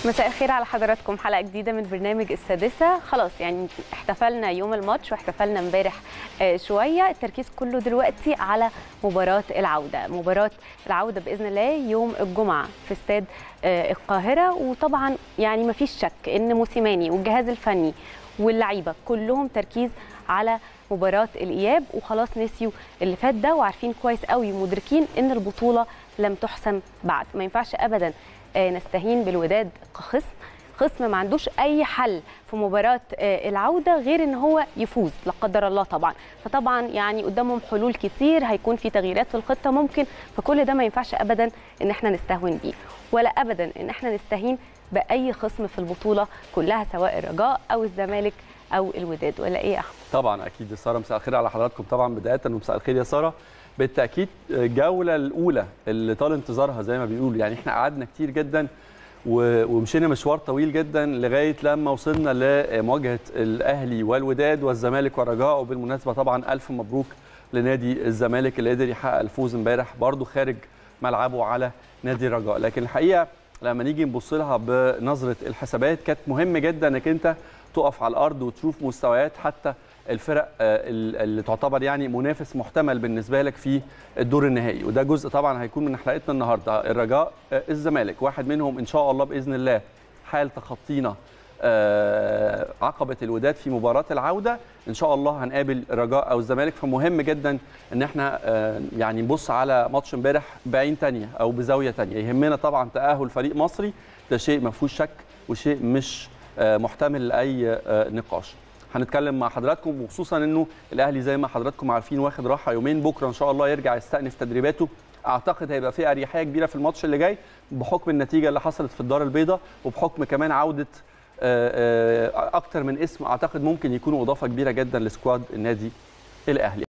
مساء الخير على حضراتكم حلقه جديده من برنامج السادسه خلاص يعني احتفلنا يوم الماتش واحتفلنا امبارح آه، شويه التركيز كله دلوقتي على مباراه العوده مباراه العوده باذن الله يوم الجمعه في استاد آه، القاهره وطبعا يعني ما فيش شك ان موسيماني والجهاز الفني واللعيبه كلهم تركيز على مباراه الاياب وخلاص نسيوا اللي فات ده وعارفين كويس قوي مدركين ان البطوله لم تحسم بعد ما ينفعش ابدا آه، نستهين بالوداد كخصم خصم ما عندوش اي حل في مباراه آه، العوده غير ان هو يفوز لا قدر الله طبعا فطبعا يعني قدامهم حلول كتير هيكون في تغييرات في الخطه ممكن فكل ده ما ينفعش ابدا ان احنا نستهون بيه ولا ابدا ان احنا نستهين باي خصم في البطوله كلها سواء الرجاء او الزمالك او الوداد ولا ايه يا احمد طبعا اكيد يا ساره مساء الخير على حضراتكم طبعا بدايه ومساء الخير يا ساره بالتاكيد الجوله الاولى اللي طال انتظارها زي ما بيقولوا يعني احنا قعدنا كتير جدا و- ومشينا مشوار طويل جدا لغايه لما وصلنا لمواجهه الاهلي والوداد والزمالك والرجاء وبالمناسبه طبعا الف مبروك لنادي الزمالك اللي قدر يحقق الفوز امبارح برضه خارج ملعبه على نادي الرجاء لكن الحقيقه لما نيجي نبص لها بنظره الحسابات كانت مهم جدا انك انت تقف على الارض وتشوف مستويات حتى الفرق آه، اللي تعتبر يعني منافس محتمل بالنسبه لك في الدور النهائي وده جزء طبعا هيكون من حلقتنا النهارده الرجاء آه، الزمالك واحد منهم ان شاء الله باذن الله حال تخطينا آه، عقبه الوداد في مباراه العوده ان شاء الله هنقابل الرجاء او الزمالك فمهم جدا ان احنا آه، يعني نبص على ماتش امبارح بعين تانية او بزاويه تانية يهمنا طبعا تاهل فريق مصري ده شيء ما فيهوش شك وشيء مش آه، محتمل لاي آه، نقاش هنتكلم مع حضراتكم وخصوصا انه الاهلي زي ما حضراتكم عارفين واخد راحه يومين بكره ان شاء الله يرجع يستأنف تدريباته اعتقد هيبقى في اريحيه كبيره في الماتش اللي جاي بحكم النتيجه اللي حصلت في الدار البيضاء وبحكم كمان عوده آه، آه، اكتر من اسم اعتقد ممكن يكونوا اضافه كبيره جدا لسكواد النادي الاهلي